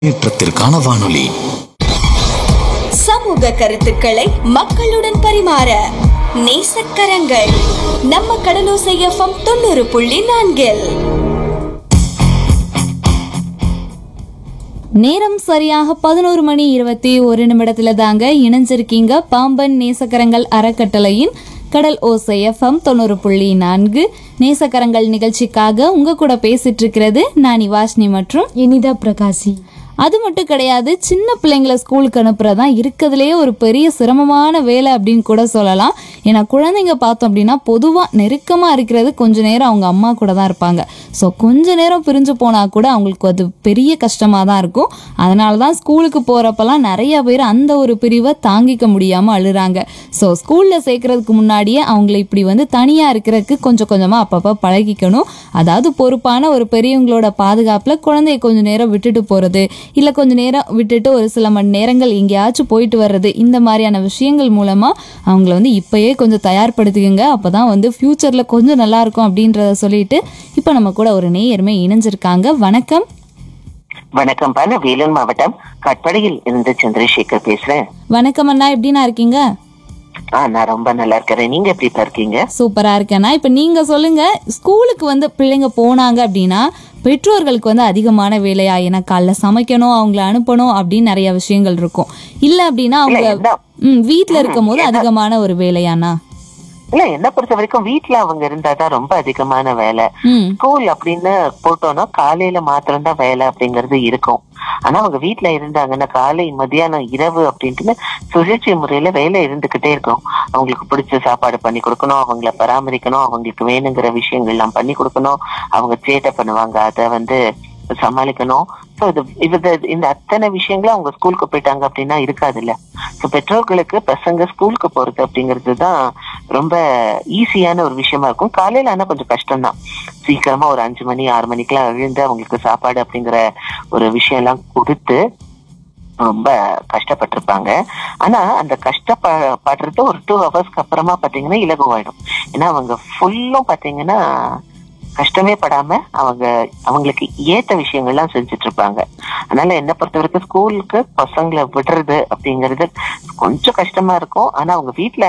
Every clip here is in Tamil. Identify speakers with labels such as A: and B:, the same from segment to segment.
A: முன்னேற்றத்திற்கான வானொலி
B: சமூக கருத்துக்களை மக்களுடன் பரிமாற நேசக்கரங்கள் நம்ம கடலோசை எஃப்எம் தொண்ணூறு புள்ளி நான்கில்
C: நேரம் சரியாக பதினோரு மணி இருபத்தி ஒரு நிமிடத்துல தாங்க இணைஞ்சிருக்கீங்க பாம்பன் நேசக்கரங்கள் அறக்கட்டளையின் கடல் ஓசை எஃப்எம் தொண்ணூறு புள்ளி நான்கு நேசக்கரங்கள் நிகழ்ச்சிக்காக உங்க கூட பேசிட்டு இருக்கிறது நான் நிவாஷினி மற்றும்
D: இனிதா பிரகாசி
C: அது மட்டும் கிடையாது சின்ன பிள்ளைங்களை ஸ்கூலுக்கு அனுப்புறதா இருக்கிறதுலேயே ஒரு பெரிய சிரமமான வேலை அப்படின்னு கூட சொல்லலாம் ஏன்னா குழந்தைங்க பார்த்தோம் அப்படின்னா பொதுவாக நெருக்கமாக இருக்கிறது கொஞ்ச நேரம் அவங்க அம்மா கூட தான் இருப்பாங்க ஸோ கொஞ்ச நேரம் பிரிஞ்சு போனால் கூட அவங்களுக்கு அது பெரிய கஷ்டமாக தான் இருக்கும் அதனால தான் ஸ்கூலுக்கு போகிறப்பெல்லாம் நிறைய பேர் அந்த ஒரு பிரிவை தாங்கிக்க முடியாமல் அழுறாங்க ஸோ ஸ்கூலில் சேர்க்கறதுக்கு முன்னாடியே அவங்கள இப்படி வந்து தனியாக இருக்கிறதுக்கு கொஞ்சம் கொஞ்சமாக அப்பப்போ பழகிக்கணும் அதாவது பொறுப்பான ஒரு பெரியவங்களோட பாதுகாப்பில் குழந்தைய கொஞ்சம் நேரம் விட்டுட்டு போகிறது இல்லை கொஞ்சம் நேரம் விட்டுட்டு ஒரு சில மணி நேரங்கள் எங்கேயாச்சும் போயிட்டு வர்றது இந்த மாதிரியான விஷயங்கள் மூலமாக அவங்கள வந்து இப்போயே கொஞ்சம் தயார்படுத்திக்கங்க அப்போ தான் வந்து ஃப்யூச்சரில் கொஞ்சம் நல்லா இருக்கும் அப்படின்றத சொல்லிட்டு இப்போ நம்ம கூட ஒரு நேயருமே இணைஞ்சிருக்காங்க வணக்கம்
E: வணக்கம் பா நான் வேலூர் மாவட்டம் கட்படையில் இருந்து சந்திரசேகர் பேசுறேன்
C: வணக்கம் அண்ணா எப்படிண்ணா இருக்கீங்க
E: ஆ நான் ரொம்ப நல்லா இருக்கிறேன் நீங்க எப்படி இப்ப இருக்கீங்க
C: சூப்பரா இருக்கேண்ணா இப்போ நீங்க சொல்லுங்க ஸ்கூலுக்கு வந்து பிள்ளைங்க போனாங்க அப்படின்னா பெற்றோர்களுக்கு வந்து அதிகமான வேலையா ஏன்னா காலைல சமைக்கணும் அவங்கள அனுப்பணும் அப்படின்னு நிறைய விஷயங்கள் இருக்கும் இல்ல அப்படின்னா அவங்க
E: இல்ல, என்ன-
C: ம் வீட்ல இருக்கும் போது அதிகமான ஒரு வேலையாண்ணா
E: இல்ல என்ன பொறுத்த வரைக்கும் வீட்ல அவங்க இருந்தாதான் ரொம்ப அதிகமான வேலை
C: ம்
E: ஸ்கூல் அப்படின்னு போட்டோம்னா காலையில மாத்திரம்தான் வேலை அப்படிங்கறது இருக்கும் ஆனா அவங்க வீட்ல இருந்தாங்கன்னா காலை மதியானம் இரவு அப்படின்ட்டு சுழற்சி முறையில வேலை இருந்துகிட்டே இருக்கும் அவங்களுக்கு பிடிச்ச சாப்பாடு பண்ணி கொடுக்கணும் அவங்கள பராமரிக்கணும் அவங்களுக்கு வேணுங்கிற விஷயங்கள் எல்லாம் பண்ணி கொடுக்கணும் அவங்க சேட்டை பண்ணுவாங்க அதை வந்து சமாளிக்கணும் ஸோ இது இது இந்த அத்தனை விஷயங்களும் அவங்க ஸ்கூலுக்கு போயிட்டாங்க அப்படின்னா இருக்காது இல்ல ஸோ பெற்றோர்களுக்கு பசங்க ஸ்கூலுக்கு போறது அப்படிங்கிறது தான் ரொம்ப ஈஸியான ஒரு விஷயமா இருக்கும் காலையில ஆனா கொஞ்சம் கஷ்டம்தான் சீக்கிரமா ஒரு அஞ்சு மணி ஆறு மணிக்கெல்லாம் எழுந்து அவங்களுக்கு சாப்பாடு அப்படிங்கிற ஒரு விஷயம் எல்லாம் கொடுத்து ரொம்ப கஷ்டப்பட்டிருப்பாங்க ஆனா அந்த கஷ்டப்படுறது ஒரு டூ ஹவர்ஸ்க்கு அப்புறமா பாத்தீங்கன்னா இலகுவாயிடும் ஏன்னா அவங்க ஃபுல்லும் பாத்தீங்கன்னா கஷ்டமே படாம அவங்க அவங்களுக்கு ஏத்த விஷயங்கள்லாம் செஞ்சுட்டு இருப்பாங்க அதனால என்ன பொறுத்த வரைக்கும் ஸ்கூலுக்கு பசங்களை விடுறது அப்படிங்கிறது கொஞ்சம் கஷ்டமா இருக்கும் ஆனா அவங்க வீட்ல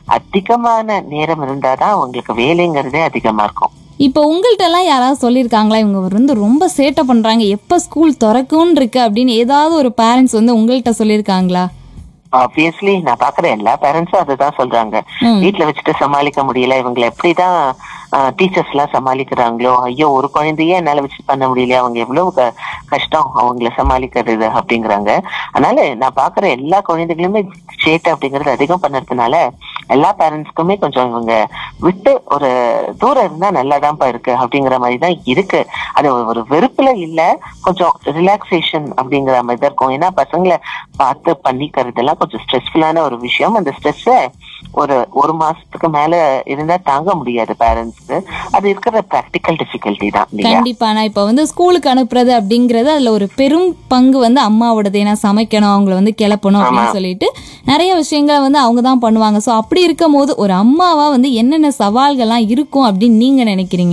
E: அதிகமான நேரம் இருந்தாதான் அவங்களுக்கு வேலைங்கிறதே அதிகமா இருக்கும்
C: இப்போ உங்கள்ட்ட எல்லாம் யாராவது சொல்லியிருக்காங்களா இவங்க வந்து ரொம்ப சேட்டை பண்றாங்க எப்போ ஸ்கூல் திறக்கும்னு இருக்கு அப்படின்னு ஏதாவது ஒரு பேரண்ட்ஸ் வந்து உங்கள்கிட்ட சொல்லியிருக்காங்களா
E: ஆப்வியஸ்லி நான் பாக்குற எல்லா பேரண்ட்ஸும் அதுதான் சொல்றாங்க
C: ம்.
E: வீட்ல வச்சுட்டு சமாளிக்க முடியல இவங்களை எப்படிதான் டீச்சர்ஸ் எல்லாம் சமாளிக்கிறாங்களோ ஐயோ ஒரு குழந்தையே என்னால வச்சு பண்ண முடியல அவங்க எவ்வளவு க- கஷ்டம் அவங்கள சமாளிக்கிறது அப்படிங்கிறாங்க அதனால நான் பாக்குற எல்லா குழந்தைகளுமே சேட்டை அப்படிங்கறது அதிகம் பண்ணறதுனால எல்லா பேரண்ட்ஸ்க்குமே கொஞ்சம் இவங்க விட்டு ஒரு தூரம் இருந்தா நல்லாதான்ப்பா இருக்கு அப்படிங்கிற மாதிரி தான் இருக்கு அது ஒரு வெறுப்புல இல்ல கொஞ்சம் ரிலாக்ஸேஷன் அப்படிங்கிற மாதிரி தான் இருக்கும் ஏன்னா பசங்களை பார்த்து பண்ணிக்கிறதெல்லாம் கொஞ்சம் ஸ்ட்ரெஸ்ஃபுல்லான ஒரு விஷயம் அந்த ஸ்ட்ரெஸ்ஸ ஒரு ஒரு மாசத்துக்கு மேல இருந்தா தாங்க முடியாது பேரண்ட்ஸ்க்கு அது இருக்கிற ப்ராக்டிக்கல் டிஃபிகல்ட்டி தான் இல்லையா
C: கண்டிப்பா நான் இப்போ வந்து ஸ்கூலுக்கு அனுப்புறது அப்படிங்கிறது அதுல ஒரு பெரும் பங்கு வந்து அம்மாவோடது ஏன்னா சமைக்கணும் அவங்கள வந்து கிளப்பணும் அப்படின்னு சொல்லிட்டு நிறைய விஷயங்களை வந்து அவங்க தான் பண்ணுவாங்க ஸோ அப்படி இருக்கும் போது ஒரு அம்மாவா வந்து என்னென்ன சவால்கள்லாம் இருக்கும் அப்படின்னு நீங்க நினைக்கிறீங்க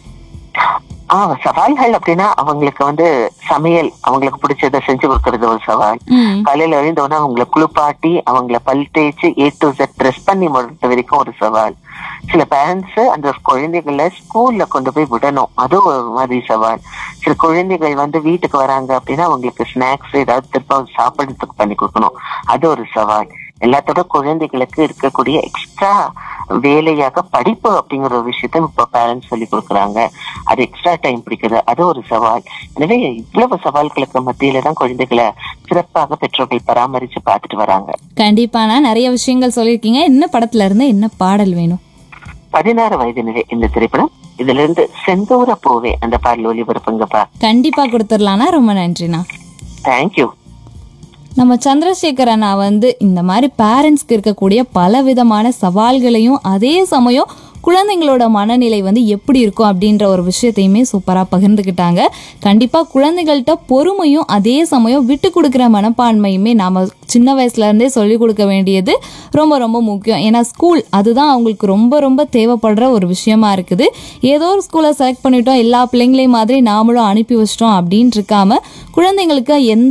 E: ஆஹ் சவால்கள் அப்படின்னா அவங்களுக்கு வந்து சமையல் அவங்களுக்கு பிடிச்சதை செஞ்சு கொடுக்கறது ஒரு சவால்
C: ம்
E: காலையில எழுந்தோன்னா அவங்கள குளிப்பாட்டி அவங்கள பல் தேய்ச்சி ஏ டு Z ட்ரெஸ் பண்ணி முடித்த வரைக்கும் ஒரு சவால் சில பேரண்ட்ஸ் அந்த குழந்தைகளை ஸ்கூல்ல கொண்டு போய் விடணும் அதுவும் ஒரு மாதிரி சவால் சில குழந்தைகள் வந்து வீட்டுக்கு வராங்க அப்படின்னா அவங்களுக்கு ஸ்நாக்ஸ் ஏதாவது திரும்ப சாப்பிடுறதுக்கு பண்ணி கொடுக்கணும் அது ஒரு சவால் எல்லாத்தோட குழந்தைகளுக்கு இருக்கக்கூடிய எக்ஸ்ட்ரா வேலையாக படிப்பு அப்படிங்கிற ஒரு விஷயத்த இப்ப பேரண்ட்ஸ் சொல்லி கொடுக்குறாங்க அது எக்ஸ்ட்ரா டைம் பிடிக்குது அது ஒரு சவால் எனவே இவ்வளவு சவால்களுக்கு மத்தியில தான் குழந்தைகளை சிறப்பாக பெற்றோர்கள் பராமரிச்சு பார்த்துட்டு வராங்க
C: கண்டிப்பாண்ணா நிறைய விஷயங்கள் சொல்லியிருக்கீங்க என்ன படத்துல இருந்து என்ன பாடல் வேணும்
E: பதினாறு வயது நிலை இந்த திரைப்படம் இதுல இருந்து செந்தூர பூவே அந்த பாடல் ஒளிபரப்புங்கப்பா
C: கண்டிப்பா கொடுத்துடலாம்னா ரொம்ப நன்றிண்ணா
E: தேங்க்யூ
C: நம்ம சந்திரசேகர் அண்ணா வந்து இந்த மாதிரி பேரண்ட்ஸ்க்கு இருக்கக்கூடிய பல விதமான சவால்களையும் அதே சமயம் குழந்தைங்களோட மனநிலை வந்து எப்படி இருக்கும் அப்படின்ற ஒரு விஷயத்தையுமே சூப்பராக பகிர்ந்துக்கிட்டாங்க கண்டிப்பாக குழந்தைகள்கிட்ட பொறுமையும் அதே சமயம் விட்டு கொடுக்குற மனப்பான்மையுமே நாம் சின்ன வயசுலேருந்தே சொல்லிக் கொடுக்க வேண்டியது ரொம்ப ரொம்ப முக்கியம் ஏன்னா ஸ்கூல் அதுதான் அவங்களுக்கு ரொம்ப ரொம்ப தேவைப்படுற ஒரு விஷயமா இருக்குது ஏதோ ஒரு ஸ்கூலை செலக்ட் பண்ணிட்டோம் எல்லா பிள்ளைங்களையும் மாதிரி நாமளும் அனுப்பி வச்சிட்டோம் அப்படின்னு இருக்காம குழந்தைங்களுக்கு எந்த